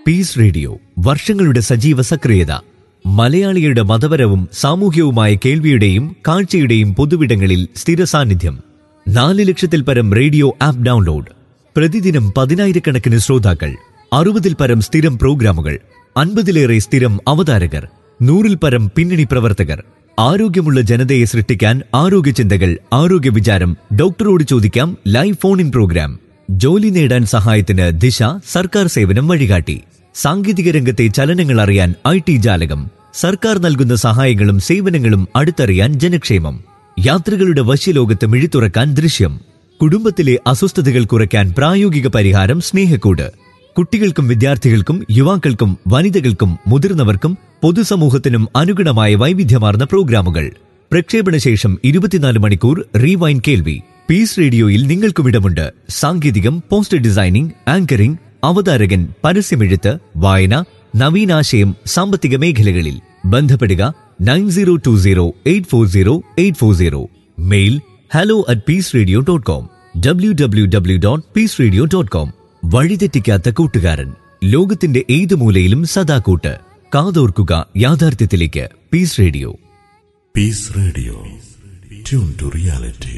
Piece radio വർഷങ്ങളുടെ സജീവ സക്രിയത മലയാളികളുടെ മതപരവും സാമൂഹ്യവുമായ കേൾവിയുടെയും കാഴ്ചയുടെയും പൊതുവിടങ്ങളിൽ സ്ഥിര സാന്നിധ്യം നാല് ലക്ഷത്തിൽ പരം റേഡിയോ ആപ്പ് ഡൗൺലോഡ് പ്രതിദിനം പതിനായിരക്കണക്കിന് ശ്രോതാക്കൾ അറുപതിൽ പരം സ്ഥിരം പ്രോഗ്രാമുകൾ അൻപതിലേറെ സ്ഥിരം അവതാരകർ നൂറിൽ പരം പിന്നണി പ്രവർത്തകർ ആരോഗ്യമുള്ള ജനതയെ സൃഷ്ടിക്കാൻ ആരോഗ്യ ചിന്തകൾ ആരോഗ്യ വിചാരം ഡോക്ടറോട് ചോദിക്കാം ലൈവ് ഫോൺ ഇൻ പ്രോഗ്രാം ജോലി നേടാൻ സഹായത്തിന് ദിശ സർക്കാർ സേവനം വഴികാട്ടി സാങ്കേതിക രംഗത്തെ ചലനങ്ങൾ അറിയാൻ ഐ ടി ജാലകം സർക്കാർ നൽകുന്ന സഹായങ്ങളും സേവനങ്ങളും അടുത്തറിയാൻ ജനക്ഷേമം യാത്രികളുടെ വശ്യലോകത്ത് മിഴിത്തുറക്കാൻ ദൃശ്യം കുടുംബത്തിലെ അസ്വസ്ഥതകൾ കുറയ്ക്കാൻ പ്രായോഗിക പരിഹാരം സ്നേഹക്കൂട് കുട്ടികൾക്കും വിദ്യാർത്ഥികൾക്കും യുവാക്കൾക്കും വനിതകൾക്കും മുതിർന്നവർക്കും പൊതുസമൂഹത്തിനും അനുഗുണമായ വൈവിധ്യമാർന്ന പ്രോഗ്രാമുകൾ പ്രക്ഷേപണ ശേഷം ഇരുപത്തിനാല് മണിക്കൂർ റീവൈൻ കേൾവി പീസ് റേഡിയോയിൽ നിങ്ങൾക്കും ഇടമുണ്ട് സാങ്കേതികം പോസ്റ്റർ ഡിസൈനിംഗ് ആങ്കറിംഗ് അവതാരകൻ പരസ്യമെഴുത്ത് വായന നവീനാശയം സാമ്പത്തിക മേഖലകളിൽ ബന്ധപ്പെടുക nine zero two zero eight four zero eight four zero mail hello at peace radio dot com W W W dot peace radio dot com വഴിതെറ്റിക്കാത്ത കൂട്ടുകാരൻ ലോകത്തിന്റെ ഏത് മൂലയിലും സദാ കൂട്ട് കാതോർക്കുക യാഥാർത്ഥ്യത്തിലേക്ക് peace radio peace radio tune to reality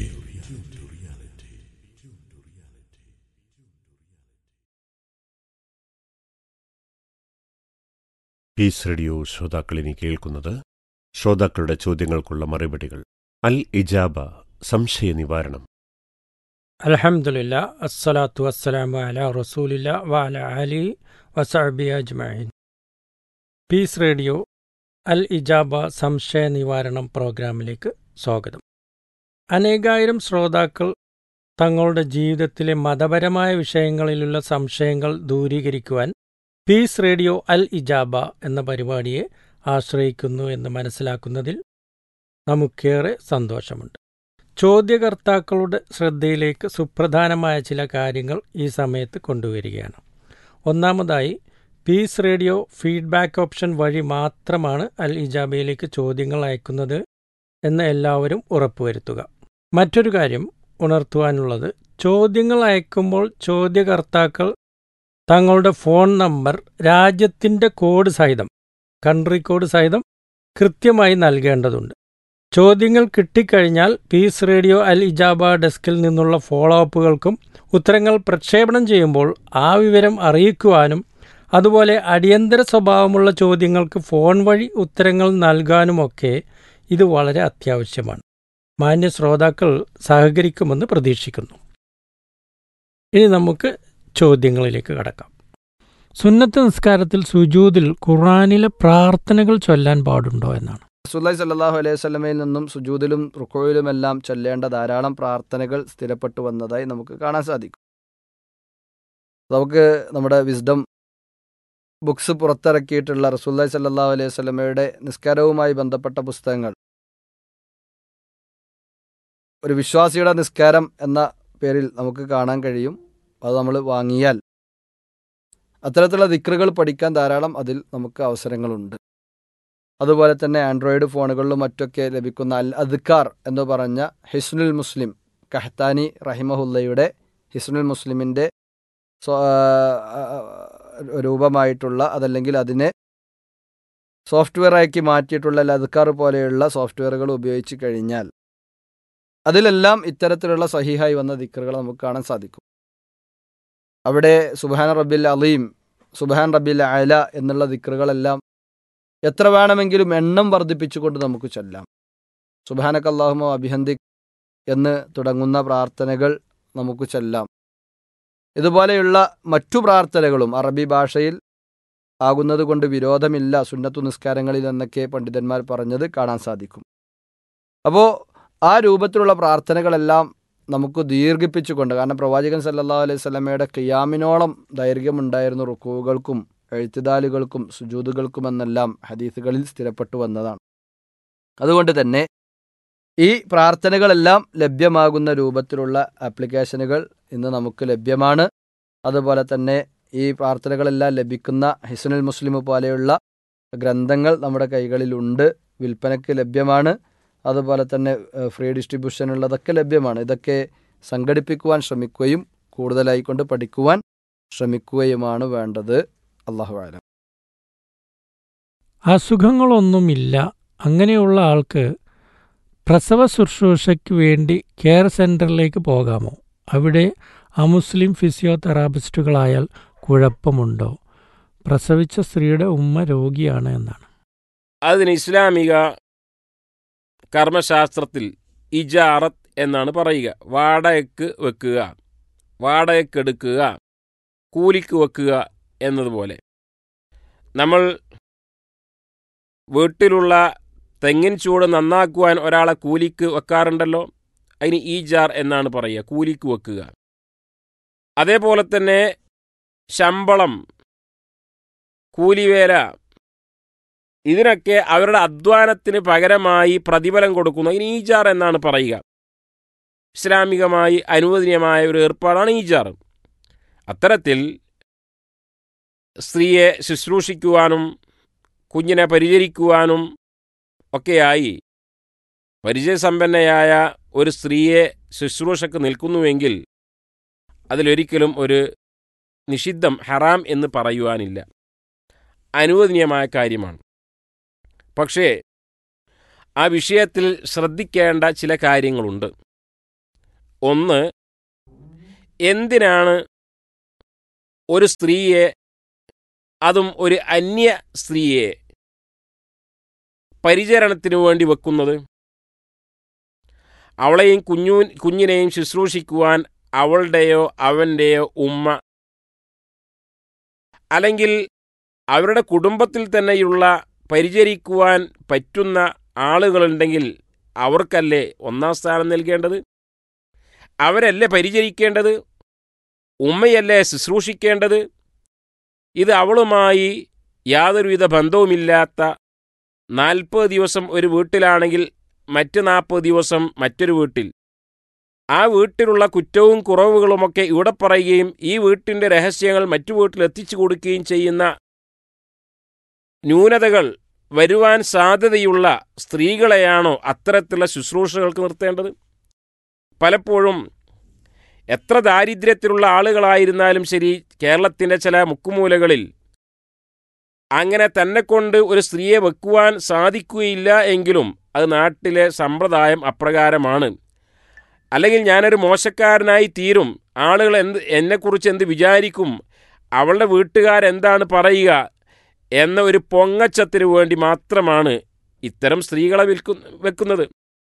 peace radio ശ്രോതാക്കൾ ഇനി കേൾക്കുന്നത് ശ്രോതാക്കളുടെ ചോദ്യങ്ങൾക്കുള്ള മറുപടികൾ അൽ ഇജാബ സംശയ നിവാരണം അലഹമുല്ല അസ്സലാത്തു വസ്സലാമു അല റസൂലില്ല വാല അലി വസഅബി അജ്മഈൻ പീസ് റേഡിയോ അൽ ഇജാബ സംശയ നിവാരണം പ്രോഗ്രാമിലേക്ക് സ്വാഗതം അനേകായിരം ശ്രോതാക്കൾ തങ്ങളുടെ ജീവിതത്തിലെ മതപരമായ വിഷയങ്ങളിലുള്ള സംശയങ്ങൾ ദൂരീകരിക്കുവാൻ പീസ് റേഡിയോ അൽ ഇജാബ എന്ന പരിപാടിയെ ആശ്രയിക്കുന്നു എന്ന് മനസ്സിലാക്കുന്നതിൽ നമുക്കേറെ സന്തോഷമുണ്ട് ചോദ്യകർത്താക്കളുടെ ശ്രദ്ധയിലേക്ക് സുപ്രധാനമായ ചില കാര്യങ്ങൾ ഈ സമയത്ത് കൊണ്ടുവരികയാണ് ഒന്നാമതായി പീസ് റേഡിയോ ഫീഡ്ബാക്ക് ഓപ്ഷൻ വഴി മാത്രമാണ് അൽ ഇജാബയിലേക്ക് ചോദ്യങ്ങൾ അയക്കുന്നത് എന്ന് എല്ലാവരും ഉറപ്പുവരുത്തുക മറ്റൊരു കാര്യം ഉണർത്തുവാനുള്ളത് ചോദ്യങ്ങൾ അയക്കുമ്പോൾ ചോദ്യകർത്താക്കൾ തങ്ങളുടെ ഫോൺ നമ്പർ രാജ്യത്തിൻ്റെ കോഡ് സഹിതം കൺട്രി കോഡ് സഹിതം കൃത്യമായി നൽകേണ്ടതുണ്ട് ചോദ്യങ്ങൾ കിട്ടിക്കഴിഞ്ഞാൽ പീസ് റേഡിയോ അൽ ഇജാബ ഡെസ്കിൽ നിന്നുള്ള ഫോളോ അപ്പുകൾക്കും ഉത്തരങ്ങൾ പ്രക്ഷേപണം ചെയ്യുമ്പോൾ ആ വിവരം അറിയിക്കുവാനും അതുപോലെ അടിയന്തര സ്വഭാവമുള്ള ചോദ്യങ്ങൾക്ക് ഫോൺ വഴി ഉത്തരങ്ങൾ നൽകാനുമൊക്കെ ഇത് വളരെ അത്യാവശ്യമാണ് മാന്യ ശ്രോതാക്കൾ സഹകരിക്കുമെന്ന് പ്രതീക്ഷിക്കുന്നു ഇനി നമുക്ക് ചോദ്യങ്ങളിലേക്ക് കടക്കാം സുന്നത്ത് നിസ്കാരത്തിൽ സുജൂദിൽ ഖുറാനിലെ പ്രാർത്ഥനകൾ ചൊല്ലാൻ പാടുണ്ടോ എന്നാണ് റസൂല്ലായി സല്ലാഹു അലൈഹി സ്വലമയിൽ നിന്നും സുജൂദിലും റുക്കോയിലുമെല്ലാം ചൊല്ലേണ്ട ധാരാളം പ്രാർത്ഥനകൾ സ്ഥിരപ്പെട്ടു വന്നതായി നമുക്ക് കാണാൻ സാധിക്കും നമുക്ക് നമ്മുടെ വിസ്ഡം ബുക്സ് പുറത്തിറക്കിയിട്ടുള്ള റസൂല്ലായി സല്ലാഹു അലൈഹി സ്വലമയുടെ നിസ്കാരവുമായി ബന്ധപ്പെട്ട പുസ്തകങ്ങൾ ഒരു വിശ്വാസിയുടെ നിസ്കാരം എന്ന പേരിൽ നമുക്ക് കാണാൻ കഴിയും അത് നമ്മൾ വാങ്ങിയാൽ അത്തരത്തിലുള്ള ദിക്റുകൾ പഠിക്കാൻ ധാരാളം അതിൽ നമുക്ക് അവസരങ്ങളുണ്ട് അതുപോലെ തന്നെ ആൻഡ്രോയിഡ് ഫോണുകളിലും മറ്റൊക്കെ ലഭിക്കുന്ന അൽ അദ്ക്കാർ എന്ന് പറഞ്ഞ ഹിസ്നുൽ മുസ്ലിം കഹ്താനി റഹിമഹുല്ലയുടെ ഹിസ്നുൽ മുസ്ലിമിൻ്റെ രൂപമായിട്ടുള്ള അതല്ലെങ്കിൽ അതിനെ സോഫ്റ്റ്വെയർ ആക്കി മാറ്റിയിട്ടുള്ള അൽ അദ്ക്കാർ പോലെയുള്ള സോഫ്റ്റ്വെയറുകൾ ഉപയോഗിച്ച് കഴിഞ്ഞാൽ അതിലെല്ലാം ഇത്തരത്തിലുള്ള സഹിഹായി വന്ന ദിക്കറുകൾ നമുക്ക് കാണാൻ സാധിക്കും അവിടെ സുബാൻ റബ്ബിൽ അലീം സുബാൻ റബ്ബിൽ അല എന്നുള്ള ദിക്കറുകളെല്ലാം എത്ര വേണമെങ്കിലും എണ്ണം വർദ്ധിപ്പിച്ചുകൊണ്ട് നമുക്ക് ചൊല്ലാം സുബാനക്ക് അള്ളാഹുമോ അഭിഹന്ദിക് എന്ന് തുടങ്ങുന്ന പ്രാർത്ഥനകൾ നമുക്ക് ചൊല്ലാം ഇതുപോലെയുള്ള മറ്റു പ്രാർത്ഥനകളും അറബി ഭാഷയിൽ ആകുന്നത് കൊണ്ട് വിരോധമില്ല സുന്നത്തു നിസ്കാരങ്ങളിൽ എന്നൊക്കെ പണ്ഡിതന്മാർ പറഞ്ഞത് കാണാൻ സാധിക്കും അപ്പോൾ ആ രൂപത്തിലുള്ള പ്രാർത്ഥനകളെല്ലാം നമുക്ക് ദീർഘിപ്പിച്ചുകൊണ്ട് കാരണം പ്രവാചകൻ സല്ലല്ലാഹു അലൈഹി സ്വലമയുടെ ഖിയാമിനോളം ദൈർഘ്യമുണ്ടായിരുന്നു റുക്കുവുകൾക്കും എഴുത്തിദാലുകൾക്കും സുജൂതുകൾക്കുമെന്നെല്ലാം ഹദീസുകളിൽ സ്ഥിരപ്പെട്ടു വന്നതാണ് അതുകൊണ്ട് തന്നെ ഈ പ്രാർത്ഥനകളെല്ലാം ലഭ്യമാകുന്ന രൂപത്തിലുള്ള ആപ്ലിക്കേഷനുകൾ ഇന്ന് നമുക്ക് ലഭ്യമാണ് അതുപോലെ തന്നെ ഈ പ്രാർത്ഥനകളെല്ലാം ലഭിക്കുന്ന ഹിസുനുൽ മുസ്ലിം പോലെയുള്ള ഗ്രന്ഥങ്ങൾ നമ്മുടെ കൈകളിലുണ്ട് വിൽപ്പനയ്ക്ക് ലഭ്യമാണ് അതുപോലെ തന്നെ ഫ്രീ ഡിസ്ട്രിബ്യൂഷൻ ഉള്ളതൊക്കെ ലഭ്യമാണ് ഇതൊക്കെ സംഘടിപ്പിക്കുവാൻ ശ്രമിക്കുകയും കൂടുതലായിക്കൊണ്ട് പഠിക്കുവാൻ ശ്രമിക്കുകയുമാണ് വേണ്ടത് അള്ളാഹു ആലം അസുഖങ്ങളൊന്നുമില്ല അങ്ങനെയുള്ള ആൾക്ക് പ്രസവ ശുശ്രൂഷയ്ക്ക് വേണ്ടി കെയർ സെൻ്ററിലേക്ക് പോകാമോ അവിടെ അമുസ്ലിം ഫിസിയോതെറാപ്പിസ്റ്റുകളായാൽ കുഴപ്പമുണ്ടോ പ്രസവിച്ച സ്ത്രീയുടെ ഉമ്മ രോഗിയാണ് എന്നാണ് അതിന് ഇസ്ലാമിക കർമ്മശാസ്ത്രത്തിൽ ഇജാറത്ത് എന്നാണ് പറയുക വാടകയ്ക്ക് വെക്കുക വാടകയ്ക്കെടുക്കുക കൂലിക്ക് വെക്കുക എന്നതുപോലെ നമ്മൾ വീട്ടിലുള്ള തെങ്ങിൻ ചൂട് നന്നാക്കുവാൻ ഒരാളെ കൂലിക്ക് വെക്കാറുണ്ടല്ലോ അതിന് ഈജാർ എന്നാണ് പറയുക കൂലിക്ക് വെക്കുക അതേപോലെ തന്നെ ശമ്പളം കൂലിവേല ഇതിനൊക്കെ അവരുടെ അധ്വാനത്തിന് പകരമായി പ്രതിഫലം കൊടുക്കുന്നു ഇതിന് ഈജാർ എന്നാണ് പറയുക ഇസ്ലാമികമായി അനുവദനീയമായ ഒരു ഏർപ്പാടാണ് ഈജാർ അത്തരത്തിൽ സ്ത്രീയെ ശുശ്രൂഷിക്കുവാനും കുഞ്ഞിനെ പരിചരിക്കുവാനും ഒക്കെയായി പരിചയസമ്പന്നയായ ഒരു സ്ത്രീയെ ശുശ്രൂഷക്ക് നിൽക്കുന്നുവെങ്കിൽ അതിലൊരിക്കലും ഒരു നിഷിദ്ധം ഹറാം എന്ന് പറയുവാനില്ല അനുവദനീയമായ കാര്യമാണ് പക്ഷേ ആ വിഷയത്തിൽ ശ്രദ്ധിക്കേണ്ട ചില കാര്യങ്ങളുണ്ട് ഒന്ന് എന്തിനാണ് ഒരു സ്ത്രീയെ അതും ഒരു അന്യ സ്ത്രീയെ പരിചരണത്തിനു വേണ്ടി വെക്കുന്നത് അവളെയും കുഞ്ഞു കുഞ്ഞിനെയും ശുശ്രൂഷിക്കുവാൻ അവളുടെയോ അവൻ്റെയോ ഉമ്മ അല്ലെങ്കിൽ അവരുടെ കുടുംബത്തിൽ തന്നെയുള്ള പരിചരിക്കുവാൻ പറ്റുന്ന ആളുകളുണ്ടെങ്കിൽ അവർക്കല്ലേ ഒന്നാം സ്ഥാനം നൽകേണ്ടത് അവരല്ലേ പരിചരിക്കേണ്ടത് ഉമ്മയല്ലേ ശുശ്രൂഷിക്കേണ്ടത് ഇത് അവളുമായി യാതൊരുവിധ ബന്ധവുമില്ലാത്ത നാൽപ്പത് ദിവസം ഒരു വീട്ടിലാണെങ്കിൽ മറ്റ് നാൽപ്പത് ദിവസം മറ്റൊരു വീട്ടിൽ ആ വീട്ടിലുള്ള കുറ്റവും കുറവുകളുമൊക്കെ ഇവിടെ പറയുകയും ഈ വീട്ടിൻ്റെ രഹസ്യങ്ങൾ മറ്റു വീട്ടിൽ എത്തിച്ചു കൊടുക്കുകയും ചെയ്യുന്ന ന്യൂനതകൾ വരുവാൻ സാധ്യതയുള്ള സ്ത്രീകളെയാണോ അത്തരത്തിലുള്ള ശുശ്രൂഷകൾക്ക് നിർത്തേണ്ടത് പലപ്പോഴും എത്ര ദാരിദ്ര്യത്തിലുള്ള ആളുകളായിരുന്നാലും ശരി കേരളത്തിൻ്റെ ചില മുക്കുമൂലകളിൽ അങ്ങനെ തന്നെ കൊണ്ട് ഒരു സ്ത്രീയെ വെക്കുവാൻ സാധിക്കുകയില്ല എങ്കിലും അത് നാട്ടിലെ സമ്പ്രദായം അപ്രകാരമാണ് അല്ലെങ്കിൽ ഞാനൊരു മോശക്കാരനായി തീരും ആളുകൾ എന്ത് എന്നെക്കുറിച്ച് എന്ത് വിചാരിക്കും അവളുടെ വീട്ടുകാരെന്താണ് പറയുക എന്ന ഒരു പൊങ്ങച്ചത്തിന് വേണ്ടി മാത്രമാണ് ഇത്തരം സ്ത്രീകളെ വിൽക്കു വെക്കുന്നത്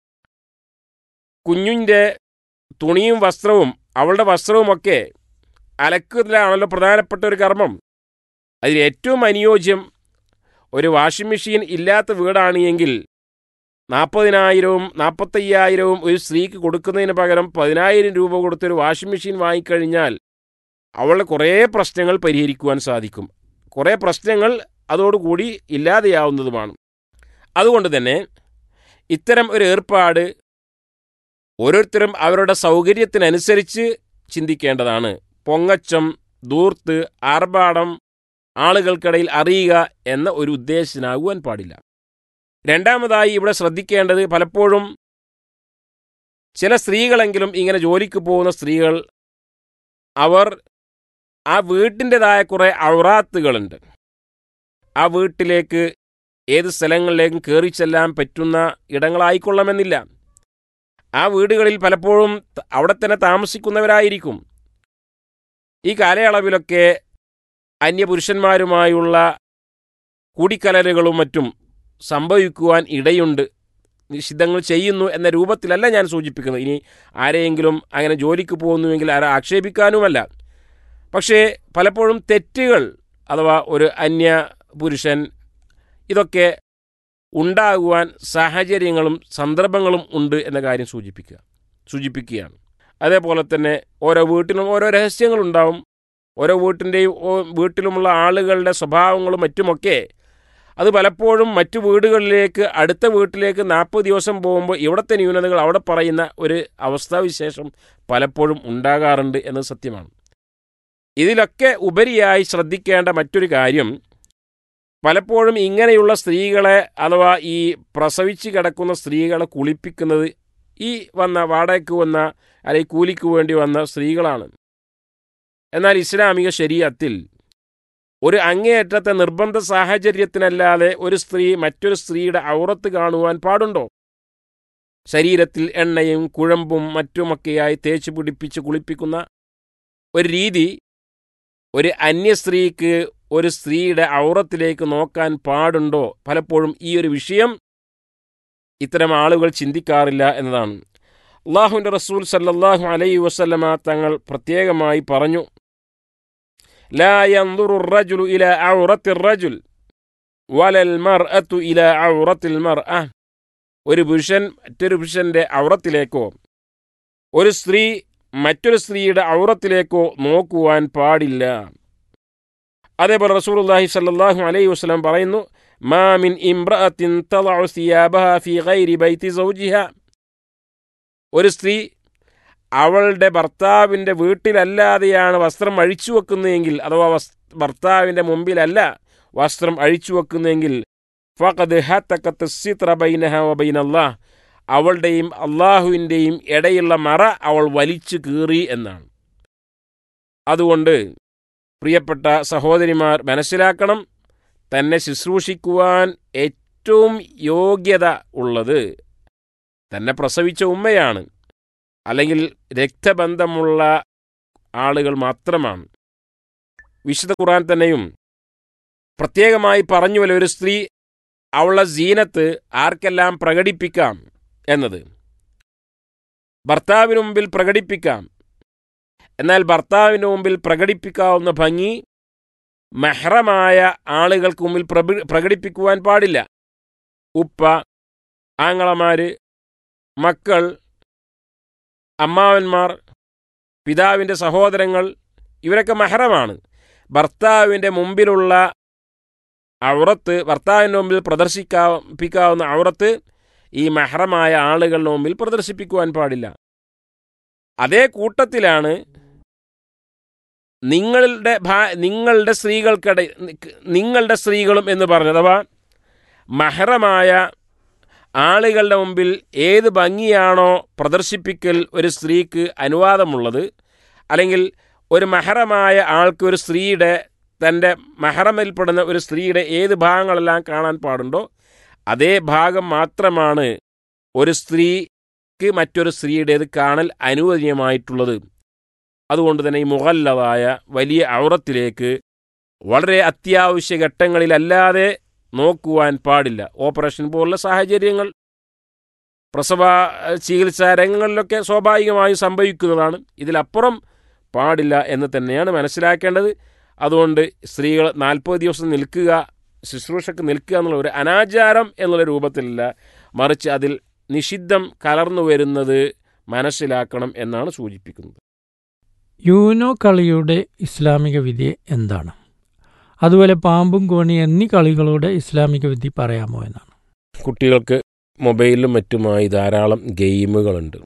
കുഞ്ഞിൻ്റെ തുണിയും വസ്ത്രവും അവളുടെ വസ്ത്രവുമൊക്കെ അലക്കുന്നതിലാണല്ലോ പ്രധാനപ്പെട്ട ഒരു കർമ്മം അതിൽ ഏറ്റവും അനുയോജ്യം ഒരു വാഷിംഗ് മെഷീൻ ഇല്ലാത്ത വീടാണ് എങ്കിൽ നാൽപ്പതിനായിരവും നാൽപ്പത്തയ്യായിരവും ഒരു സ്ത്രീക്ക് കൊടുക്കുന്നതിന് പകരം പതിനായിരം രൂപ കൊടുത്തൊരു വാഷിംഗ് മെഷീൻ വാങ്ങിക്കഴിഞ്ഞാൽ അവളുടെ കുറേ പ്രശ്നങ്ങൾ പരിഹരിക്കുവാൻ സാധിക്കും കുറേ പ്രശ്നങ്ങൾ അതോടുകൂടി ഇല്ലാതെയാവുന്നതുമാണ് അതുകൊണ്ട് തന്നെ ഇത്തരം ഒരു ഏർപ്പാട് ഓരോരുത്തരും അവരുടെ സൗകര്യത്തിനനുസരിച്ച് ചിന്തിക്കേണ്ടതാണ് പൊങ്ങച്ചം ദൂർത്ത് ആർഭാടം ആളുകൾക്കിടയിൽ അറിയുക എന്ന ഒരു ഉദ്ദേശത്തിനാകുവാൻ പാടില്ല രണ്ടാമതായി ഇവിടെ ശ്രദ്ധിക്കേണ്ടത് പലപ്പോഴും ചില സ്ത്രീകളെങ്കിലും ഇങ്ങനെ ജോലിക്ക് പോകുന്ന സ്ത്രീകൾ അവർ ആ വീട്ടിൻ്റെതായ കുറേ ഔറാത്തുകളുണ്ട് ആ വീട്ടിലേക്ക് ഏത് സ്ഥലങ്ങളിലേക്കും കയറി ചെല്ലാൻ പറ്റുന്ന ഇടങ്ങളായിക്കൊള്ളണമെന്നില്ല ആ വീടുകളിൽ പലപ്പോഴും അവിടെ തന്നെ താമസിക്കുന്നവരായിരിക്കും ഈ കാലയളവിലൊക്കെ അന്യപുരുഷന്മാരുമായുള്ള കൂടിക്കലരുകളും മറ്റും സംഭവിക്കുവാൻ ഇടയുണ്ട് നിഷിദ്ധങ്ങൾ ചെയ്യുന്നു എന്ന രൂപത്തിലല്ല ഞാൻ സൂചിപ്പിക്കുന്നത് ഇനി ആരെയെങ്കിലും അങ്ങനെ ജോലിക്ക് പോകുന്നുവെങ്കിൽ ആരെ ആക്ഷേപിക്കാനുമല്ല പക്ഷേ പലപ്പോഴും തെറ്റുകൾ അഥവാ ഒരു അന്യ പുരുഷൻ ഇതൊക്കെ ഉണ്ടാകുവാൻ സാഹചര്യങ്ങളും സന്ദർഭങ്ങളും ഉണ്ട് എന്ന കാര്യം സൂചിപ്പിക്കുക സൂചിപ്പിക്കുകയാണ് അതേപോലെ തന്നെ ഓരോ വീട്ടിലും ഓരോ രഹസ്യങ്ങളുണ്ടാവും ഓരോ വീട്ടിൻ്റെയും വീട്ടിലുമുള്ള ആളുകളുടെ സ്വഭാവങ്ങളും മറ്റുമൊക്കെ അത് പലപ്പോഴും മറ്റു വീടുകളിലേക്ക് അടുത്ത വീട്ടിലേക്ക് നാൽപ്പത് ദിവസം പോകുമ്പോൾ ഇവിടുത്തെ ന്യൂനതകൾ അവിടെ പറയുന്ന ഒരു അവസ്ഥാവിശേഷം പലപ്പോഴും ഉണ്ടാകാറുണ്ട് എന്നത് സത്യമാണ് ഇതിലൊക്കെ ഉപരിയായി ശ്രദ്ധിക്കേണ്ട മറ്റൊരു കാര്യം പലപ്പോഴും ഇങ്ങനെയുള്ള സ്ത്രീകളെ അഥവാ ഈ പ്രസവിച്ച് കിടക്കുന്ന സ്ത്രീകളെ കുളിപ്പിക്കുന്നത് ഈ വന്ന വാടകയ്ക്ക് വന്ന അല്ലെങ്കിൽ കൂലിക്ക് വേണ്ടി വന്ന സ്ത്രീകളാണ് എന്നാൽ ഇസ്ലാമിക ശരീരത്തിൽ ഒരു അങ്ങേയറ്റത്തെ നിർബന്ധ സാഹചര്യത്തിനല്ലാതെ ഒരു സ്ത്രീ മറ്റൊരു സ്ത്രീയുടെ ഔറത്ത് കാണുവാൻ പാടുണ്ടോ ശരീരത്തിൽ എണ്ണയും കുഴമ്പും മറ്റുമൊക്കെയായി തേച്ച് പിടിപ്പിച്ച് കുളിപ്പിക്കുന്ന ഒരു രീതി ഒരു അന്യ സ്ത്രീക്ക് ഒരു സ്ത്രീയുടെ ഔറത്തിലേക്ക് നോക്കാൻ പാടുണ്ടോ പലപ്പോഴും ഈ ഒരു വിഷയം ഇത്തരം ആളുകൾ ചിന്തിക്കാറില്ല എന്നതാണ് അള്ളാഹുവിൻ്റെ റസൂൽ സല്ലല്ലാഹു അലൈഹി വസല്ലമ തങ്ങൾ പ്രത്യേകമായി പറഞ്ഞു ലാ യൻദുറു الرجل إلى عورة الرجل ولا المرأة إلى عورة المرأة ഒരു പുരുഷൻ മറ്റൊരു പുരുഷന്റെ ഔറത്തിലേക്കോ ഒരു സ്ത്രീ മറ്റൊരു സ്ത്രീയുടെ ഔറത്തിലേക്കോ നോക്കുവാൻ പാടില്ല അതേപോലെ റസൂലുള്ളാഹി സ്വല്ലല്ലാഹു അലൈഹി വസല്ലം പറയുന്നു മാ മിൻ ഇംറഅത്തിൻ തളഉ സിയാബഹ ഫീ ഗൈരി ബൈതി സൗജിഹ ഒരു സ്ത്രീ അവളുടെ ഭർത്താവിൻ്റെ വീട്ടിലല്ലാതെയാണ് വസ്ത്രം അഴിച്ചു വെക്കുന്നതെങ്കിൽ അഥവാ വസ് ഭർത്താവിൻ്റെ മുമ്പിലല്ല വസ്ത്രം അഴിച്ചു വെക്കുന്നതെങ്കിൽ ഫഖദ് ഹത്തക്കത്ത് സിത്ര ബൈനഹ വബൈനല്ലാഹ് അവളുടെയും അള്ളാഹുവിൻ്റെയും ഇടയുള്ള മറ അവൾ വലിച്ചു കീറി എന്നാണ് അതുകൊണ്ട് പ്രിയപ്പെട്ട സഹോദരിമാർ മനസ്സിലാക്കണം തന്നെ ശുശ്രൂഷിക്കുവാൻ ഏറ്റവും യോഗ്യത ഉള്ളത് തന്നെ പ്രസവിച്ച ഉമ്മയാണ് അല്ലെങ്കിൽ രക്തബന്ധമുള്ള ആളുകൾ മാത്രമാണ് വിശുദ്ധ ഖുർആൻ തന്നെയും പ്രത്യേകമായി പറഞ്ഞുവല്ല ഒരു സ്ത്രീ അവളുടെ ജീനത്ത് ആർക്കെല്ലാം പ്രകടിപ്പിക്കാം എന്നത് ഭർത്താവിന് മുമ്പിൽ പ്രകടിപ്പിക്കാം എന്നാൽ ഭർത്താവിന് മുമ്പിൽ പ്രകടിപ്പിക്കാവുന്ന ഭംഗി മെഹ്റമായ ആളുകൾക്ക് മുമ്പിൽ പ്രബി- പ്രകടിപ്പിക്കുവാൻ പാടില്ല ഉപ്പ ആങ്ങളമാര് മക്കൾ അമ്മാവന്മാർ പിതാവിൻ്റെ സഹോദരങ്ങൾ ഇവരൊക്കെ മെഹ്റമാണ് ഭർത്താവിൻ്റെ മുമ്പിലുള്ള ഔറത്ത് ഭർത്താവിൻ്റെ മുമ്പിൽ പ്രദർശിക്കാപ്പിക്കാവുന്ന ഔറത്ത് ഈ മെഹ്റമായ ആളുകളുടെ മുമ്പിൽ പ്രദർശിപ്പിക്കുവാൻ പാടില്ല അതേ കൂട്ടത്തിലാണ് നിങ്ങളുടെ ഭാ- നിങ്ങളുടെ സ്ത്രീകൾക്കിട നിങ്ങളുടെ സ്ത്രീകളും എന്ന് പറഞ്ഞു അഥവാ മഹറമായ ആളുകളുടെ മുമ്പിൽ ഏത് ഭംഗിയാണോ പ്രദർശിപ്പിക്കൽ ഒരു സ്ത്രീക്ക് അനുവാദമുള്ളത് അല്ലെങ്കിൽ ഒരു മഹറമായ ആൾക്ക് ഒരു സ്ത്രീയുടെ തൻ്റെ മഹറമിൽപ്പെടുന്ന ഒരു സ്ത്രീയുടെ ഏത് ഭാഗങ്ങളെല്ലാം കാണാൻ പാടുണ്ടോ അതേ ഭാഗം മാത്രമാണ് ഒരു സ്ത്രീക്ക് മറ്റൊരു സ്ത്രീയുടേത് കാണൽ അനുവദനീയമായിട്ടുള്ളത് അതുകൊണ്ട് തന്നെ ഈ മുഹല്ലതായ വലിയ ഔറത്തിലേക്ക് വളരെ അത്യാവശ്യ ഘട്ടങ്ങളിലല്ലാതെ നോക്കുവാൻ പാടില്ല ഓപ്പറേഷൻ പോലുള്ള സാഹചര്യങ്ങൾ പ്രസവ ഏഹ്, ചികിത്സാ രംഗങ്ങളിലൊക്കെ സ്വാഭാവികമായും സംഭവിക്കുന്നതാണ് ഇതിലപ്പുറം പാടില്ല എന്ന് തന്നെയാണ് മനസ്സിലാക്കേണ്ടത് അതുകൊണ്ട് സ്ത്രീകൾ നാൽപ്പത് ദിവസം നിൽക്കുക ശുശ്രൂഷക്ക് നിൽക്കുക എന്നുള്ള ഒരു അനാചാരം എന്നുള്ള രൂപത്തിലല്ല മറിച്ച് അതിൽ നിഷിദ്ധം കലർന്നു വരുന്നത് മനസ്സിലാക്കണം എന്നാണ് സൂചിപ്പിക്കുന്നത് യൂനോ കളിയുടെ ഇസ്ലാമിക വിധി എന്താണ് അതുപോലെ പാമ്പും കോണി എന്നീ കളികളുടെ ഇസ്ലാമിക വിധി പറയാമോ എന്നാണ് കുട്ടികൾക്ക് മൊബൈലിലും മറ്റുമായി ധാരാളം ഗെയിമുകളുണ്ട്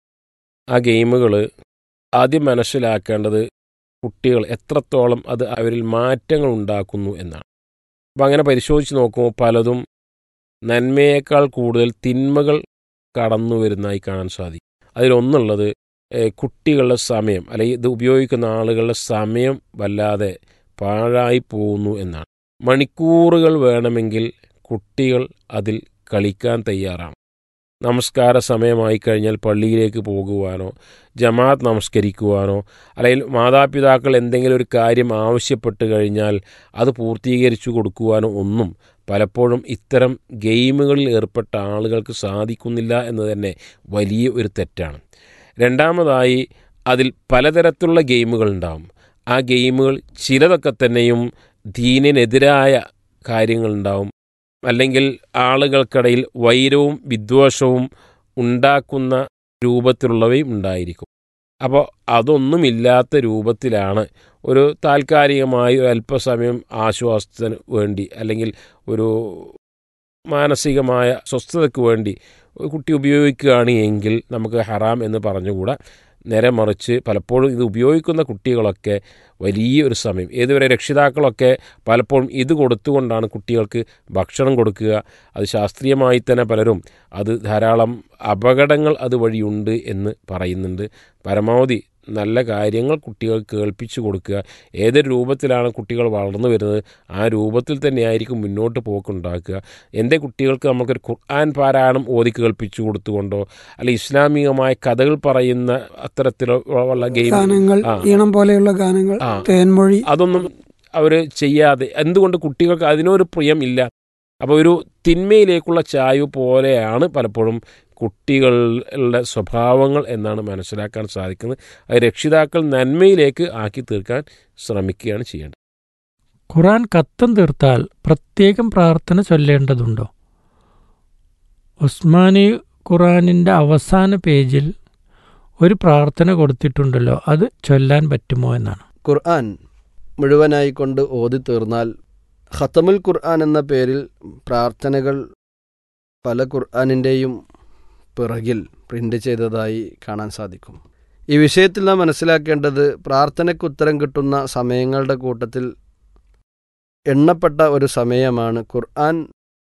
ആ ഗെയിമുകൾ ആദ്യം മനസ്സിലാക്കേണ്ടത് കുട്ടികൾ എത്രത്തോളം അത് അവരിൽ മാറ്റങ്ങൾ ഉണ്ടാക്കുന്നു എന്നാണ് അപ്പം അങ്ങനെ പരിശോധിച്ച് നോക്കുമ്പോൾ പലതും നന്മയേക്കാൾ കൂടുതൽ തിന്മകൾ കടന്നു വരുന്നതായി കാണാൻ സാധിക്കും അതിലൊന്നുള്ളത് ഏഹ്, കുട്ടികളുടെ സമയം അല്ലെങ്കിൽ ഇത് ഉപയോഗിക്കുന്ന ആളുകളുടെ സമയം വല്ലാതെ പാഴായി പോകുന്നു എന്നാണ് മണിക്കൂറുകൾ വേണമെങ്കിൽ കുട്ടികൾ അതിൽ കളിക്കാൻ തയ്യാറാണ് നമസ്കാര സമയമായി കഴിഞ്ഞാൽ പള്ളിയിലേക്ക് പോകുവാനോ ജമാഅത്ത് നമസ്കരിക്കുവാനോ അല്ലെങ്കിൽ മാതാപിതാക്കൾ എന്തെങ്കിലും ഒരു കാര്യം ആവശ്യപ്പെട്ട് കഴിഞ്ഞാൽ അത് പൂർത്തീകരിച്ചു കൊടുക്കുവാനോ ഒന്നും പലപ്പോഴും ഇത്തരം ഗെയിമുകളിൽ ഏർപ്പെട്ട ആളുകൾക്ക് സാധിക്കുന്നില്ല എന്ന് തന്നെ വലിയ ഒരു തെറ്റാണ് രണ്ടാമതായി അതിൽ പലതരത്തിലുള്ള ഗെയിമുകൾ ഉണ്ടാവും ആ ഗെയിമുകൾ ചിലതൊക്കെ തന്നെയും ദീനിനെതിരായ കാര്യങ്ങളുണ്ടാവും അല്ലെങ്കിൽ ആളുകൾക്കിടയിൽ വൈരവും വിദ്വേഷവും ഉണ്ടാക്കുന്ന രൂപത്തിലുള്ളവയും ഉണ്ടായിരിക്കും അപ്പോൾ അതൊന്നുമില്ലാത്ത രൂപത്തിലാണ് ഒരു താൽക്കാലികമായി ഒരു അല്പസമയം ആശ്വാസത്തിന് വേണ്ടി അല്ലെങ്കിൽ ഒരു മാനസികമായ സ്വസ്ഥതയ്ക്ക് വേണ്ടി ഒരു കുട്ടി ഉപയോഗിക്കുകയാണ് എങ്കിൽ നമുക്ക് ഹറാം എന്ന് പറഞ്ഞുകൂടാ നേരെ മറിച്ച് പലപ്പോഴും ഇത് ഉപയോഗിക്കുന്ന കുട്ടികളൊക്കെ വലിയൊരു സമയം ഏതുവരെ രക്ഷിതാക്കളൊക്കെ പലപ്പോഴും ഇത് കൊടുത്തുകൊണ്ടാണ് കുട്ടികൾക്ക് ഭക്ഷണം കൊടുക്കുക അത് ശാസ്ത്രീയമായി തന്നെ പലരും അത് ധാരാളം അപകടങ്ങൾ അതുവഴിയുണ്ട് എന്ന് പറയുന്നുണ്ട് പരമാവധി നല്ല കാര്യങ്ങൾ കുട്ടികൾക്ക് കേൾപ്പിച്ചു കൊടുക്കുക ഏതൊരു രൂപത്തിലാണ് കുട്ടികൾ വളർന്നു വരുന്നത് ആ രൂപത്തിൽ തന്നെയായിരിക്കും മുന്നോട്ട് പോക്കുണ്ടാക്കുക എൻ്റെ കുട്ടികൾക്ക് നമുക്കൊരു ഖുർആൻ പാരായണം ഓതി കേൾപ്പിച്ചു കൊടുത്തുകൊണ്ടോ അല്ലെ ഇസ്ലാമികമായ കഥകൾ പറയുന്ന അത്തരത്തിലുള്ള ഗെയിം ഗാനങ്ങൾ ആ. ഈണം പോലെയുള്ള ഗാനങ്ങൾ ആ. തേൻമൊഴി അതൊന്നും അവർ ചെയ്യാതെ എന്തുകൊണ്ട് കുട്ടികൾക്ക് അതിനൊരു പ്രിയം ഇല്ല അപ്പോൾ ഒരു തിന്മയിലേക്കുള്ള ചായ്വ് പോലെയാണ് പലപ്പോഴും കുട്ടികളുടെ സ്വഭാവങ്ങൾ എന്നാണ് മനസ്സിലാക്കാൻ സാധിക്കുന്നത് അത് രക്ഷിതാക്കൾ നന്മയിലേക്ക് ആക്കി തീർക്കാൻ ശ്രമിക്കുകയാണ് ചെയ്യേണ്ടത് ഖുറാൻ കത്തം തീർത്താൽ പ്രത്യേകം പ്രാർത്ഥന ചൊല്ലേണ്ടതുണ്ടോ ഉസ്മാനി ഖുറാനിൻ്റെ അവസാന പേജിൽ ഒരു പ്രാർത്ഥന കൊടുത്തിട്ടുണ്ടല്ലോ അത് ചൊല്ലാൻ പറ്റുമോ എന്നാണ് ഖുർആൻ മുഴുവനായി കൊണ്ട് ഓതി തീർന്നാൽ ഖത്തമുൽ ഖുർആൻ എന്ന പേരിൽ പ്രാർത്ഥനകൾ പല ഖുർആനിൻ്റെയും പിറകിൽ പ്രിൻ്റ് ചെയ്തതായി കാണാൻ സാധിക്കും ഈ വിഷയത്തിൽ നാം മനസ്സിലാക്കേണ്ടത് പ്രാർത്ഥനയ്ക്ക് ഉത്തരം കിട്ടുന്ന സമയങ്ങളുടെ കൂട്ടത്തിൽ എണ്ണപ്പെട്ട ഒരു സമയമാണ് ഖുർആൻ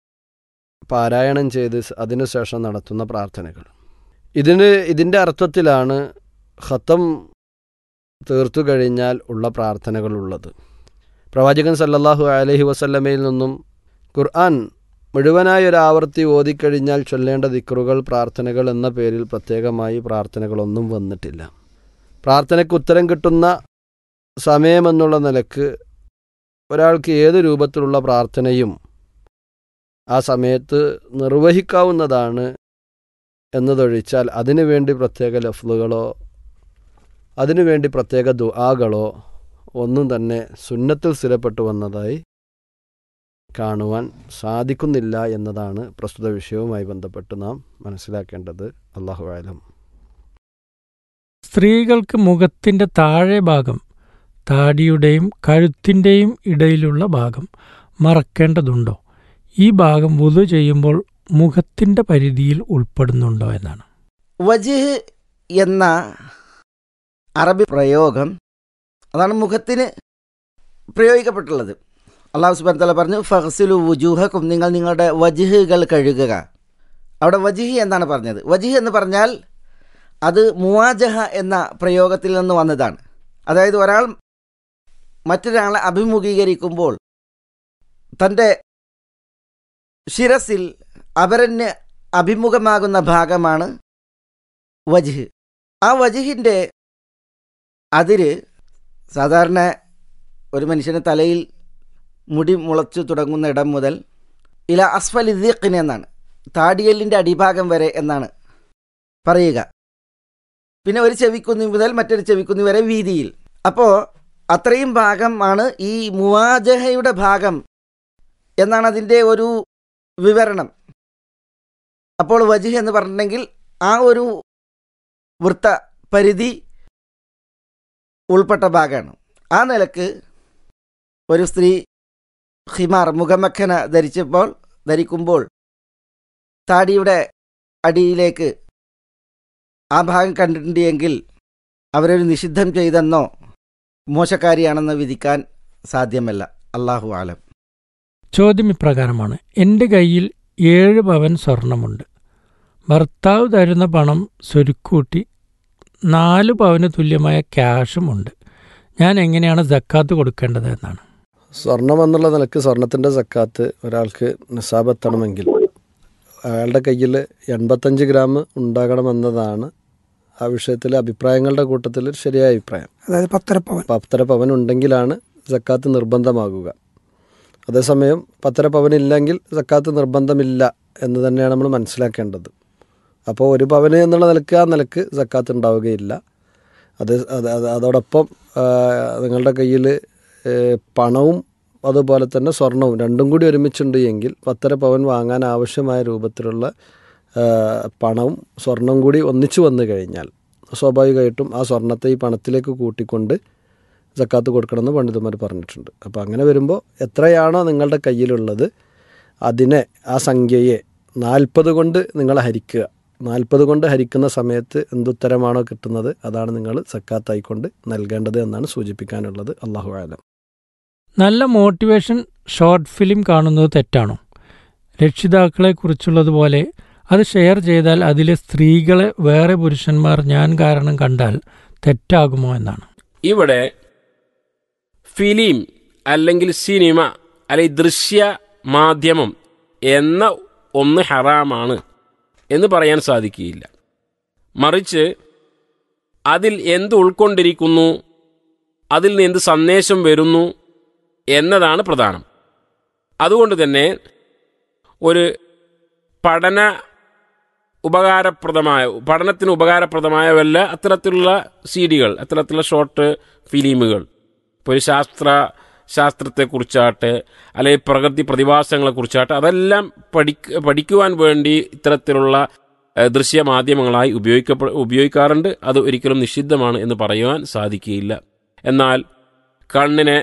പാരായണം ചെയ്ത് അതിനുശേഷം നടത്തുന്ന പ്രാർത്ഥനകൾ ഇതിന് ഇതിൻ്റെ അർത്ഥത്തിലാണ് ഖത്തം തീർത്തു കഴിഞ്ഞാൽ ഉള്ള പ്രാർത്ഥനകളുള്ളത് പ്രവാചകൻ സല്ലല്ലാഹു അലൈഹി വസല്ലമയിൽ നിന്നും ഖുർആൻ മുഴുവനായി ഒരു ആവർത്തി ഓതിക്കഴിഞ്ഞാൽ ചൊല്ലേണ്ട ദിക്റുകൾ പ്രാർത്ഥനകൾ എന്ന പേരിൽ പ്രത്യേകമായി പ്രാർത്ഥനകളൊന്നും വന്നിട്ടില്ല പ്രാർത്ഥനയ്ക്ക് ഉത്തരം കിട്ടുന്ന സമയമെന്നുള്ള നിലക്ക് ഒരാൾക്ക് ഏത് രൂപത്തിലുള്ള പ്രാർത്ഥനയും ആ സമയത്ത് നിർവഹിക്കാവുന്നതാണ് എന്നതൊഴിച്ചാൽ അതിനുവേണ്ടി പ്രത്യേക ലഫ്ലുകളോ അതിനുവേണ്ടി പ്രത്യേക ദുആകളോ ഒന്നും തന്നെ സുന്നത്തിൽ സ്ഥിരപ്പെട്ടു വന്നതായി കാണുവാൻ സാധിക്കുന്നില്ല എന്നതാണ് പ്രസ്തുത വിഷയവുമായി ബന്ധപ്പെട്ട് നാം മനസ്സിലാക്കേണ്ടത് അള്ളാഹു ആലം സ്ത്രീകൾക്ക് മുഖത്തിൻ്റെ താഴെ ഭാഗം താടിയുടെയും കഴുത്തിൻ്റെയും ഇടയിലുള്ള ഭാഗം മറക്കേണ്ടതുണ്ടോ ഈ ഭാഗം വുതു ചെയ്യുമ്പോൾ മുഖത്തിൻ്റെ പരിധിയിൽ ഉൾപ്പെടുന്നുണ്ടോ എന്നാണ് വജിഹ് എന്ന അറബി പ്രയോഗം അതാണ് മുഖത്തിന് പ്രയോഗിക്കപ്പെട്ടുള്ളത് അള്ളാഹു സുബാൻ തല പറഞ്ഞു ഫഹ്സിലു വുജൂഹക്കും നിങ്ങൾ നിങ്ങളുടെ വജിഹുകൾ കഴുകുക അവിടെ വജിഹ് എന്നാണ് പറഞ്ഞത് വജിഹ് എന്ന് പറഞ്ഞാൽ അത് മുവാജഹ എന്ന പ്രയോഗത്തിൽ നിന്ന് വന്നതാണ് അതായത് ഒരാൾ മറ്റൊരാളെ അഭിമുഖീകരിക്കുമ്പോൾ തൻ്റെ ശിരസിൽ അപരന് അഭിമുഖമാകുന്ന ഭാഗമാണ് വജിഹ് ആ വജിഹിൻ്റെ അതിര് സാധാരണ ഒരു മനുഷ്യന് തലയിൽ മുടി മുളച്ചു തുടങ്ങുന്ന ഇടം മുതൽ ഇല അസ്ഫൽ ഇദ്ദീഖിന് എന്നാണ് താടിയലിൻ്റെ അടിഭാഗം വരെ എന്നാണ് പറയുക പിന്നെ ഒരു ചെവിക്കുന്നി മുതൽ മറ്റൊരു ചെവിക്കുന്നി വരെ വീതിയിൽ അപ്പോൾ അത്രയും ഭാഗമാണ് ഈ മുവാജഹയുടെ ഭാഗം എന്നാണ് അതിൻ്റെ ഒരു വിവരണം അപ്പോൾ വജിഹ് എന്ന് പറഞ്ഞിട്ടുണ്ടെങ്കിൽ ആ ഒരു വൃത്ത പരിധി ഉൾപ്പെട്ട ഭാഗമാണ് ആ നിലക്ക് ഒരു സ്ത്രീ ഹിമാർ മുഖമഖന ധരിച്ചപ്പോൾ ധരിക്കുമ്പോൾ താടിയുടെ അടിയിലേക്ക് ആ ഭാഗം കണ്ടിട്ടുണ്ട് എങ്കിൽ അവരൊരു നിഷിദ്ധം ചെയ്തെന്നോ മോശക്കാരിയാണെന്ന് വിധിക്കാൻ സാധ്യമല്ല അള്ളാഹു ആലം ചോദ്യം ഇപ്രകാരമാണ് എൻ്റെ കയ്യിൽ ഏഴ് പവൻ സ്വർണമുണ്ട് ഭർത്താവ് തരുന്ന പണം സ്വരുക്കൂട്ടി നാല് പവന് തുല്യമായ ക്യാഷുമുണ്ട് ഞാൻ എങ്ങനെയാണ് ജക്കാത്ത് കൊടുക്കേണ്ടത് എന്നാണ് സ്വർണം എന്നുള്ള നിലക്ക് സ്വർണത്തിൻ്റെ സക്കാത്ത് ഒരാൾക്ക് നിസാബെത്തണമെങ്കിൽ അയാളുടെ കയ്യിൽ എൺപത്തഞ്ച് ഗ്രാം ഉണ്ടാകണമെന്നതാണ് ആ വിഷയത്തിലെ അഭിപ്രായങ്ങളുടെ കൂട്ടത്തിൽ ഒരു ശരിയായ അഭിപ്രായം അതായത് പത്തര പവൻ പത്തര പവൻ ഉണ്ടെങ്കിലാണ് സക്കാത്ത് നിർബന്ധമാകുക അതേസമയം പത്തര പവൻ ഇല്ലെങ്കിൽ സക്കാത്ത് നിർബന്ധമില്ല എന്ന് തന്നെയാണ് നമ്മൾ മനസ്സിലാക്കേണ്ടത് അപ്പോൾ ഒരു പവന് എന്നുള്ള നിലക്ക് ആ നിലക്ക് സക്കാത്ത് ഉണ്ടാവുകയില്ല അത് അത് അത് അതോടൊപ്പം ആ, നിങ്ങളുടെ കയ്യിൽ പണവും അതുപോലെ തന്നെ സ്വർണവും രണ്ടും കൂടി ഒരുമിച്ചുണ്ട് എങ്കിൽ പത്തര പവൻ വാങ്ങാൻ ആവശ്യമായ രൂപത്തിലുള്ള ആ, പണവും സ്വർണം കൂടി ഒന്നിച്ചു വന്നു കഴിഞ്ഞാൽ സ്വാഭാവികമായിട്ടും ആ സ്വർണത്തെ ഈ പണത്തിലേക്ക് കൂട്ടിക്കൊണ്ട് സക്കാത്ത് കൊടുക്കണമെന്ന് പണ്ഡിതന്മാർ പറഞ്ഞിട്ടുണ്ട് അപ്പോൾ അങ്ങനെ വരുമ്പോൾ എത്രയാണോ നിങ്ങളുടെ കയ്യിലുള്ളത് അതിനെ ആ സംഖ്യയെ നാൽപ്പത് കൊണ്ട് നിങ്ങൾ ഹരിക്കുക നാൽപ്പത് കൊണ്ട് ഹരിക്കുന്ന സമയത്ത് എന്തുത്തരമാണോ കിട്ടുന്നത് അതാണ് നിങ്ങൾ സക്കാത്തായിക്കൊണ്ട് നൽകേണ്ടത് എന്നാണ് സൂചിപ്പിക്കാനുള്ളത് അള്ളാഹു ആലം നല്ല മോട്ടിവേഷൻ ഷോർട്ട് ഫിലിം കാണുന്നത് തെറ്റാണോ രക്ഷിതാക്കളെക്കുറിച്ചുള്ളതുപോലെ അത് ഷെയർ ചെയ്താൽ അതിലെ സ്ത്രീകളെ വേറെ പുരുഷന്മാർ ഞാൻ കാരണം കണ്ടാൽ തെറ്റാകുമോ എന്നാണ് ഇവിടെ ഫിലിം അല്ലെങ്കിൽ സിനിമ അല്ലെങ്കിൽ ദൃശ്യ മാധ്യമം എന്ന ഒന്ന് ഹറാമാണ് എന്ന് പറയാൻ സാധിക്കുകയില്ല മറിച്ച് അതിൽ എന്ത് ഉൾക്കൊണ്ടിരിക്കുന്നു അതിൽ നിന്ന് എന്ത് സന്ദേശം വരുന്നു എന്നതാണ് പ്രധാനം അതുകൊണ്ട് തന്നെ ഒരു പഠന ഉപകാരപ്രദമായ പഠനത്തിന് ഉപകാരപ്രദമായ വല്ല അത്തരത്തിലുള്ള സി ഡികൾ അത്തരത്തിലുള്ള ഷോർട്ട് ഫിലിമുകൾ ഇപ്പോൾ ഒരു ശാസ്ത്ര ശാസ്ത്രത്തെക്കുറിച്ചാട്ടെ അല്ലെങ്കിൽ പ്രകൃതി പ്രതിഭാസങ്ങളെക്കുറിച്ചാട്ടെ അതെല്ലാം പഠിക്ക പഠിക്കുവാൻ വേണ്ടി ഇത്തരത്തിലുള്ള ഏഹ്, ദൃശ്യമാധ്യമങ്ങളായി ഉപയോഗിക്കപ്പെ ഉപയോഗിക്കാറുണ്ട് അത് ഒരിക്കലും നിഷിദ്ധമാണ് എന്ന് പറയുവാൻ സാധിക്കുകയില്ല എന്നാൽ കണ്ണിനെ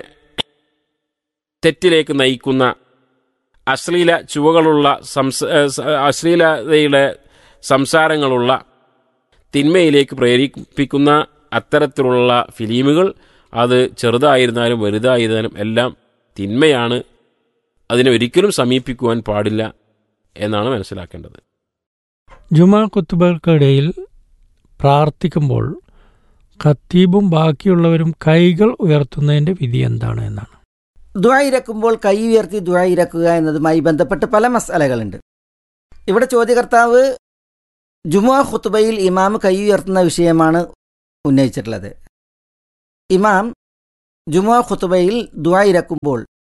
തെറ്റിലേക്ക് നയിക്കുന്ന അശ്ലീല ചുവകളുള്ള സംസ ഏഹ്, സ- അശ്ലീലതയുടെ സംസാരങ്ങളുള്ള തിന്മയിലേക്ക് പ്രേരിപ്പിക്കുന്ന അത്തരത്തിലുള്ള ഫിലിമുകൾ അത് ചെറുതായിരുന്നാലും വലുതായിരുന്നാലും എല്ലാം തിന്മയാണ് അതിനെ ഒരിക്കലും സമീപിക്കുവാൻ പാടില്ല എന്നാണ് മനസ്സിലാക്കേണ്ടത് ജുമാ കുത്തുബകൾക്കിടയിൽ പ്രാർത്ഥിക്കുമ്പോൾ ഖത്തീബും ബാക്കിയുള്ളവരും കൈകൾ ഉയർത്തുന്നതിൻ്റെ വിധി എന്താണ് എന്നാണ് ദ്വായിരക്കുമ്പോൾ കൈ ഉയർത്തി ദ്വായിരക്കുക എന്നതുമായി ബന്ധപ്പെട്ട് പല മസാലകളുണ്ട് ഇവിടെ ചോദ്യകർത്താവ് ജുമുഅ ഖുത്തുബയിൽ ഇമാം കൈ ഉയർത്തുന്ന വിഷയമാണ് ഉന്നയിച്ചിട്ടുള്ളത് ഇമാം ജുമുഅ ഖുത്തുബയിൽ ദ്വായിരക്കുമ്പോൾ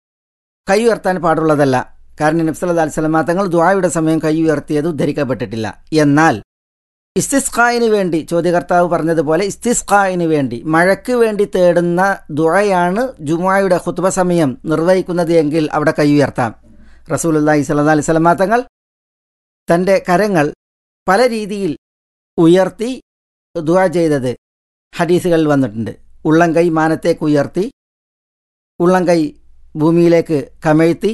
കൈ ഉയർത്താൻ പാടുള്ളതല്ല കാരണം നബ്സല്ലാ അലിസ്ലമ തങ്ങൾ ദ്വായുടെ സമയം കൈ ഉയർത്തിയത് ഉദ്ധരിക്കപ്പെട്ടിട്ടില്ല എന്നാൽ ഇസ്തിസ്ഖായിന് വേണ്ടി ചോദ്യകർത്താവ് പറഞ്ഞതുപോലെ ഇസ്തിസ്ഖായിന് വേണ്ടി മഴയ്ക്ക് വേണ്ടി തേടുന്ന ദുഴയാണ് ജുമുഅയുടെ ഖുത്ബ സമയം നിർവഹിക്കുന്നത് എങ്കിൽ അവിടെ കൈ ഉയർത്താം റസൂലുല്ലാഹി സ്വല്ലല്ലാഹി അലൈഹി വസല്ലമ തങ്ങൾ തൻ്റെ കരങ്ങൾ പല രീതിയിൽ ഉയർത്തി ദുആ ചെയ്തത് ഹദീസുകളിൽ വന്നിട്ടുണ്ട് ഉള്ളംകൈ മാനത്തേക്ക് ഉയർത്തി ഉള്ളംകൈ ഭൂമിയിലേക്ക് കമഴ്ത്തി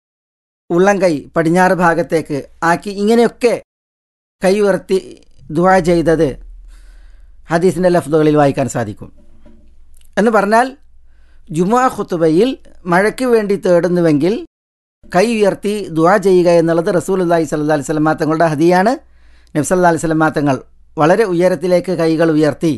ഉള്ളംകൈ പടിഞ്ഞാറ് ഭാഗത്തേക്ക് ആക്കി ഇങ്ങനെയൊക്കെ കൈ ഉയർത്തി ദുആ ചെയ്തത് ഹദീസിൻ്റെ ലഫ്ദുകളിൽ വായിക്കാൻ സാധിക്കും എന്ന് പറഞ്ഞാൽ ജുമുഅ ഖുത്തുബയിൽ മഴയ്ക്ക് വേണ്ടി തേടുന്നുവെങ്കിൽ കൈ ഉയർത്തി ദുആ ചെയ്യുക എന്നുള്ളത് റസൂലുല്ലാഹി സ്വല്ലല്ലാഹി അലൈഹി വസല്ലമ തങ്ങളുടെ ഹദിയാണ് നബ്സല്ലാ അലൈഹി വസല്ലമ തങ്ങൾ വളരെ ഉയരത്തിലേക്ക് കൈകൾ ഉയർത്തി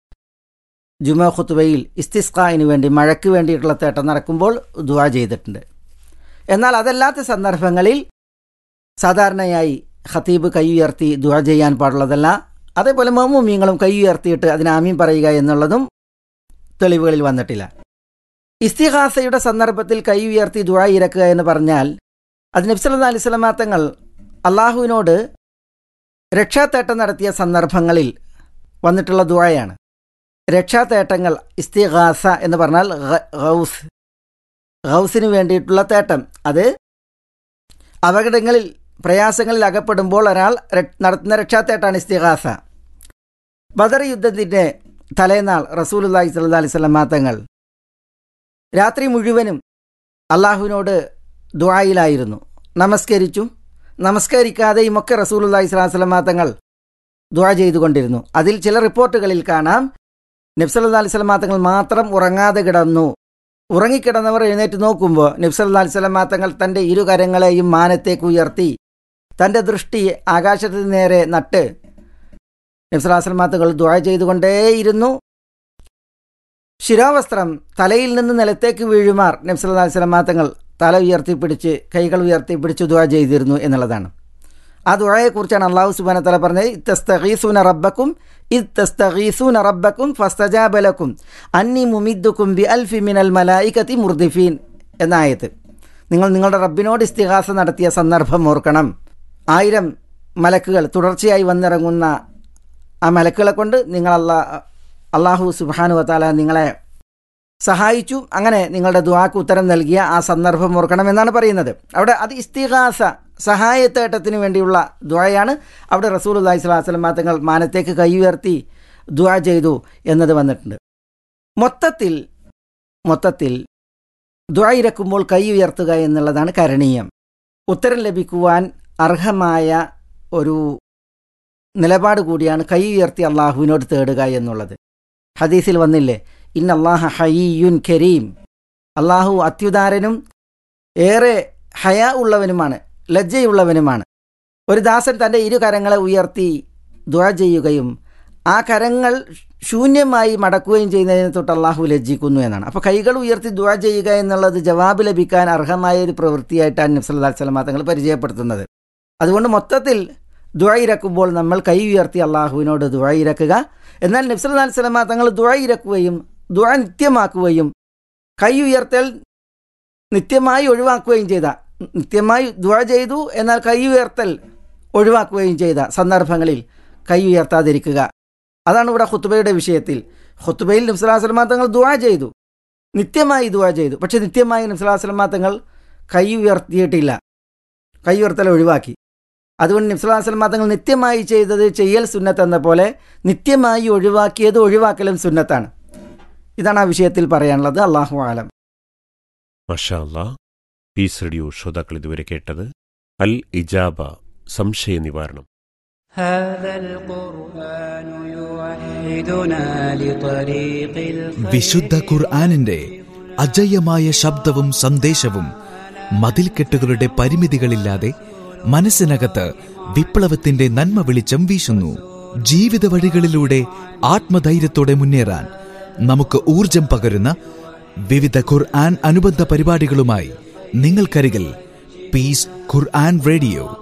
ജുമുഅ ഖുത്തുബയിൽ ഇസ്തിസ്ഖായിന് വേണ്ടി മഴയ്ക്ക് വേണ്ടിയിട്ടുള്ള തേട്ടം നടക്കുമ്പോൾ ദുആ ചെയ്തിട്ടുണ്ട് എന്നാൽ അതല്ലാത്ത സന്ദർഭങ്ങളിൽ സാധാരണയായി ഖത്തീബ് കൈ ഉയർത്തി ദുആ ചെയ്യാൻ പാടുള്ളതല്ല അതേപോലെ മമ്മൂമിയങ്ങളും കൈ ഉയർത്തിയിട്ട് അതിന് ആമീൻ പറയുക എന്നുള്ളതും തെളിവുകളിൽ വന്നിട്ടില്ല ഇസ്തിഹാസയുടെ സന്ദർഭത്തിൽ കൈ ഉയർത്തി ദുആ ഇരക്കുക എന്ന് പറഞ്ഞാൽ അത് നബ്സല്ലാ അലൈഹി സ്വലമാ തങ്ങൾ അള്ളാഹുവിനോട് രക്ഷാത്തേട്ടം നടത്തിയ സന്ദർഭങ്ങളിൽ വന്നിട്ടുള്ള ദുആയാണ് രക്ഷാതേട്ടങ്ങൾ ഇസ്തിഹാസ എന്ന് പറഞ്ഞാൽ ഗ- ഗൗസ് ഗൗസിന് വേണ്ടിയിട്ടുള്ള തേട്ടം അത് അപകടങ്ങളിൽ പ്രയാസങ്ങളിൽ അകപ്പെടുമ്പോൾ ഒരാൾ ര- നടത്തുന്ന രക്ഷാത്തേട്ടാണ് ഇസ്തിഹാസ ബദർ യുദ്ധത്തിൻ്റെ തലേനാൾ റസൂലുല്ലാഹി സ്വല്ലല്ലാഹി അലൈഹി വസല്ലം തങ്ങൾ രാത്രി മുഴുവനും അള്ളാഹുവിനോട് ദുആയിലായിരുന്നു നമസ്കരിച്ചും നമസ്കരിക്കാതെയും ഒക്കെ റസൂലുല്ലാഹി സ്വല്ലല്ലാഹി അലൈഹി വസല്ലം തങ്ങൾ ദുആ ചെയ്തുകൊണ്ടിരുന്നു അതിൽ ചില റിപ്പോർട്ടുകളിൽ കാണാം നബ്സല്ലാ അലൈഹി സ്വലമാ തങ്ങൾ മാത്രം ഉറങ്ങാതെ കിടന്നു ഉറങ്ങിക്കിടന്നവർ എഴുന്നേറ്റ് നോക്കുമ്പോൾ നബ്സല്ലാ അലൈഹി സ്വലമാ തങ്ങൾ തൻ്റെ ഇരു കരങ്ങളെയും മാനത്തേക്ക് ഉയർത്തി തൻ്റെ ദൃഷ്ടി ആകാശത്തിന് നേരെ നട്ട് നബ്സല്ലാ സ്വലമാ തങ്ങൾ ദ്വാ ചെയ്തുകൊണ്ടേയിരുന്നു ശിരോവസ്ത്രം തലയിൽ നിന്ന് നിലത്തേക്ക് വീഴുമാർ നബ്സല്ലാ അലൈഹി സ്വലമാ തങ്ങൾ തല ഉയർത്തിപ്പിടിച്ച് കൈകൾ ഉയർത്തിപ്പിടിച്ച് ദ്വാ ചെയ്തിരുന്നു എന്നുള്ളതാണ് ആ ദുഴയെക്കുറിച്ചാണ് അള്ളാഹു സുബാന തല പറഞ്ഞത് ഇത്തസ്തഖീസൂന റബ്ബക്കും ഇത്തസ്തഖീസൂന റബ്ബക്കും ഫസ്തജാബലക്കും അന്നി മുമിദ്ദുക്കും ബി അൽഫി മിനൽ മലായികത്തി മുർദിഫീൻ എന്ന ആയത്ത് നിങ്ങൾ നിങ്ങളുടെ റബ്ബിനോട് ഇസ്തിഹാസ നടത്തിയ സന്ദർഭം ഓർക്കണം ആയിരം മലക്കുകൾ തുടർച്ചയായി വന്നിറങ്ങുന്ന ആ മലക്കുകളെ കൊണ്ട് നിങ്ങൾ അല്ലാ അള്ളാഹു സുബാനു വത്താല നിങ്ങളെ സഹായിച്ചു അങ്ങനെ നിങ്ങളുടെ ദുവാക്ക് ഉത്തരം നൽകിയ ആ സന്ദർഭം ഓർക്കണം എന്നാണ് പറയുന്നത് അവിടെ അത് ഇസ്തിഹാസ സഹായത്തേട്ടത്തിന് വേണ്ടിയുള്ള ദ്വായാണ് അവിടെ റസൂൽ അള്ളഹി സ്വലാസ്ലം തങ്ങൾ മാനത്തേക്ക് കൈ ഉയർത്തി ദ്വാ ചെയ്തു എന്നത് വന്നിട്ടുണ്ട് മൊത്തത്തിൽ മൊത്തത്തിൽ ദ്വാ ഇരക്കുമ്പോൾ കൈ ഉയർത്തുക എന്നുള്ളതാണ് കരണീയം ഉത്തരം ലഭിക്കുവാൻ അർഹമായ ഒരു നിലപാട് കൂടിയാണ് കൈ ഉയർത്തി അള്ളാഹുവിനോട് തേടുക എന്നുള്ളത് ഹദീസിൽ വന്നില്ലേ ഇൻ അള്ളാഹ ഹയ്യുൻ കരീം അള്ളാഹു അത്യുദാരനും ഏറെ ഹയ ഉള്ളവനുമാണ് ലജ്ജയുള്ളവനുമാണ് ഒരു ദാസൻ തൻ്റെ ഇരു കരങ്ങളെ ഉയർത്തി ദ്വാ ചെയ്യുകയും ആ കരങ്ങൾ ശൂന്യമായി മടക്കുകയും ചെയ്യുന്നതിനെ തൊട്ട് അള്ളാഹു ലജ്ജിക്കുന്നു എന്നാണ് അപ്പോൾ കൈകൾ ഉയർത്തി ദുആ ചെയ്യുക എന്നുള്ളത് ജവാബ് ലഭിക്കാൻ അർഹമായ ഒരു പ്രവൃത്തിയായിട്ടാണ് നബ്സല്ലാ സ്വലമാ തങ്ങൾ പരിചയപ്പെടുത്തുന്നത് അതുകൊണ്ട് മൊത്തത്തിൽ ദുആ ഇരക്കുമ്പോൾ നമ്മൾ കൈ ഉയർത്തി അള്ളാഹുവിനോട് ദുആ ഇരക്കുക എന്നാൽ നബ്സല്ലാ സ്വലമാ തങ്ങൾ ദുആ ഇരക്കുകയും ദുആ നിത്യമാക്കുകയും കൈ ഉയർത്തൽ നിത്യമായി ഒഴിവാക്കുകയും ചെയ്ത നിത്യമായി ദുആ ചെയ്തു എന്നാൽ കൈ ഉയർത്തൽ ഒഴിവാക്കുകയും ചെയ്ത സന്ദർഭങ്ങളിൽ കൈ ഉയർത്താതിരിക്കുക അതാണ് ഇവിടെ ഖുത്തുബയുടെ വിഷയത്തിൽ ഖുത്തുബയിൽ നബ്സലാസ്ലമാ തങ്ങൾ ദുആ ചെയ്തു നിത്യമായി ദുആ ചെയ്തു പക്ഷെ നിത്യമായി നബ്സലാസ്ലമാ തങ്ങൾ കൈ ഉയർത്തിയിട്ടില്ല കൈ ഉയർത്തൽ ഒഴിവാക്കി അതുകൊണ്ട് നബ്സലാസ്ലമാ തങ്ങൾ നിത്യമായി ചെയ്തത് ചെയ്യൽ സുന്നത്ത് എന്ന പോലെ നിത്യമായി ഒഴിവാക്കിയത് ഒഴിവാക്കലും സുന്നത്താണ് ഇതാണ് ആ വിഷയത്തിൽ പറയാനുള്ളത് അള്ളാഹു ആലം മഷാ അല്ലാ പീസ് റേഡിയോ ശ്രോതാക്കൾ ഇതുവരെ കേട്ടത് അൽ ഇജാബ സംശയ നിവാരണം هذا القرآن يوحدنا لطريق വിശുദ്ധ ഖുർആാനിന്റെ അജയ്യമായ ശബ്ദവും സന്ദേശവും മതിൽക്കെട്ടുകളുടെ പരിമിതികളില്ലാതെ മനസ്സിനകത്ത് വിപ്ലവത്തിന്റെ നന്മ വെളിച്ചം വീശുന്നു ജീവിത വഴികളിലൂടെ ആത്മധൈര്യത്തോടെ മുന്നേറാൻ നമുക്ക് ഊർജം പകരുന്ന വിവിധ ഖുർആൻ അനുബന്ധ പരിപാടികളുമായി നിങ്ങൾക്കരികിൽ പീസ് ഖുർആൻ റേഡിയോ